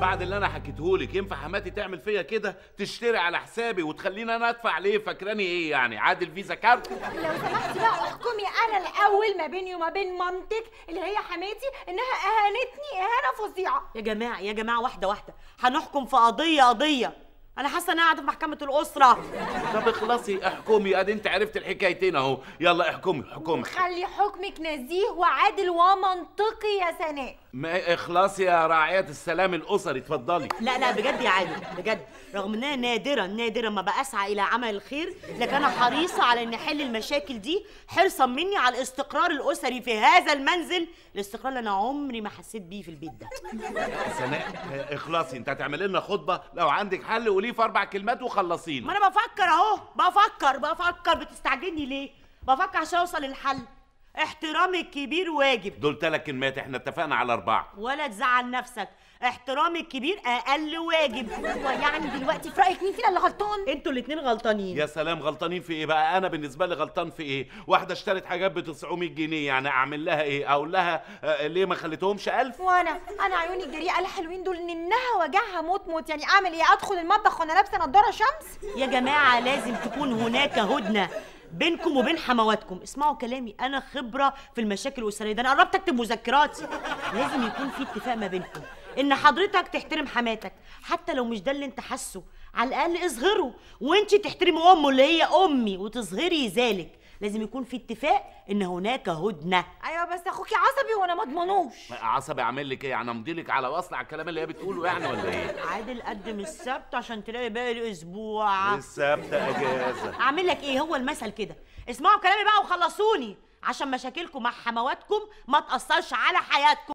بعد اللي انا حكيتهولك ينفع حماتي تعمل فيا كده تشتري على حسابي وتخليني انا ادفع ليه فاكراني ايه يعني عادل فيزا كارت لو سمحتي بقى احكمي انا الاول ما بيني وما بين مامتك اللي هي حماتي انها اهانتني اهانه فظيعه يا جماعه يا جماعه واحده واحده هنحكم في قضيه قضيه انا حاسه ان انا قاعده في محكمه الاسره طب اخلصي احكمي ادي انت عرفت الحكايتين اهو يلا احكمي احكمي خلي حكمك نزيه وعادل ومنطقي يا سناء ما اخلصي يا راعية السلام الاسري اتفضلي لا لا بجد يا عادل بجد رغم انها نادرا نادرا ما بسعى الى عمل الخير لكن انا حريصه على ان احل المشاكل دي حرصا مني على الاستقرار الاسري في هذا المنزل الاستقرار اللي انا عمري ما حسيت بيه في البيت ده سناء اخلصي انت هتعملي لنا خطبه لو عندك حل قوليه في اربع كلمات ما وخلصينا انا بفكر اهو بفكر بفكر بتستعجلني ليه بفكر عشان اوصل للحل احترامي الكبير واجب دول ثلاث كلمات احنا اتفقنا على اربعه ولا تزعل نفسك احترامي الكبير اقل واجب هو يعني دلوقتي في رايك مين فينا اللي غلطان انتوا الاتنين غلطانين يا سلام غلطانين في ايه بقى انا بالنسبه لي غلطان في ايه واحده اشترت حاجات ب 900 جنيه يعني اعمل لها ايه اقول لها آه ليه ما خليتهمش 1000 وانا انا عيوني الجريئه الحلوين دول انها وجعها موت موت يعني اعمل ايه ادخل المطبخ وانا لابسه نضاره شمس يا جماعة لازم تكون هناك هدنة بينكم وبين حمواتكم اسمعوا كلامي انا خبرة في المشاكل الاسرية ده انا قربت اكتب مذكراتي لازم يكون في اتفاق ما بينكم ان حضرتك تحترم حماتك حتى لو مش ده اللي انت حاسه على الاقل اظهره وانت تحترمي امه اللي هي امي وتظهري ذلك لازم يكون في اتفاق ان هناك هدنة ايوه بس اخوكي عصبي وانا ما اضمنوش عصبي اعمل لك ايه يعني امضي لك على وصل على الكلام اللي هي بتقوله يعني ولا ايه عادل قدم السبت عشان تلاقي باقي الاسبوع السبت اجازه اعمل لك ايه هو المثل كده اسمعوا كلامي بقى وخلصوني عشان مشاكلكم مع حمواتكم ما تاثرش على حياتكم